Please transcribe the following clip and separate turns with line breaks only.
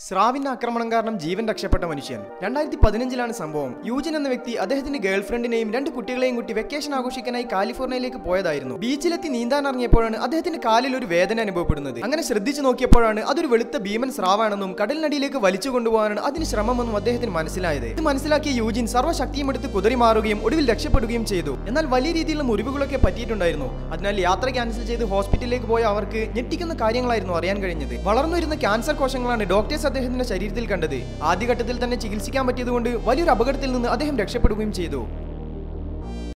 സ്രാവിന്റെ ആക്രമണം കാരണം ജീവൻ രക്ഷപ്പെട്ട മനുഷ്യൻ രണ്ടായിരത്തി പതിനഞ്ചിലാണ് സംഭവം യൂജിൻ എന്ന വ്യക്തി അദ്ദേഹത്തിന്റെ ഗേൾഫ്രണ്ടിനെയും രണ്ട് കുട്ടികളെയും കൂട്ടി വെക്കേഷൻ ആഘോഷിക്കാനായി കാലിഫോർണിയയിലേക്ക് പോയതായിരുന്നു ബീച്ചിലെത്തി നീന്താൻ ഇറങ്ങിയപ്പോഴാണ് അദ്ദേഹത്തിന്റെ കാലിൽ ഒരു വേദന അനുഭവപ്പെടുന്നത് അങ്ങനെ ശ്രദ്ധിച്ചു നോക്കിയപ്പോഴാണ് അതൊരു വെളുത്ത ഭീമൻ സ്രാവാണെന്നും കടലിനടിയിലേക്ക് വലിച്ചു കൊണ്ടുപോകാനാണ് അതിന് ശ്രമമെന്നും അദ്ദേഹത്തിന് മനസ്സിലായത് ഇത് മനസ്സിലാക്കിയ യൂജിൻ സർവ്വശക്തിയും എടുത്ത് കുതറി മാറുകയും ഒടുവിൽ രക്ഷപ്പെടുകയും ചെയ്തു എന്നാൽ വലിയ രീതിയിലുള്ള മുറിവുകളൊക്കെ പറ്റിയിട്ടുണ്ടായിരുന്നു അതിനാൽ യാത്ര ക്യാൻസൽ ചെയ്ത് ഹോസ്പിറ്റലിലേക്ക് പോയ അവർക്ക് ഞെട്ടിക്കുന്ന കാര്യങ്ങളായിരുന്നു അറിയാൻ കഴിഞ്ഞത് വളർന്നു വരുന്ന ക്യാൻസർ കോശങ്ങളാണ് ഡോക്ടേഴ്സ് അദ്ദേഹത്തിന്റെ ശരീരത്തിൽ കണ്ടത് ആദ്യഘട്ടത്തിൽ തന്നെ ചികിത്സിക്കാൻ പറ്റിയതുകൊണ്ട് വലിയൊരു അപകടത്തിൽ നിന്ന് അദ്ദേഹം രക്ഷപ്പെടുകയും ചെയ്തു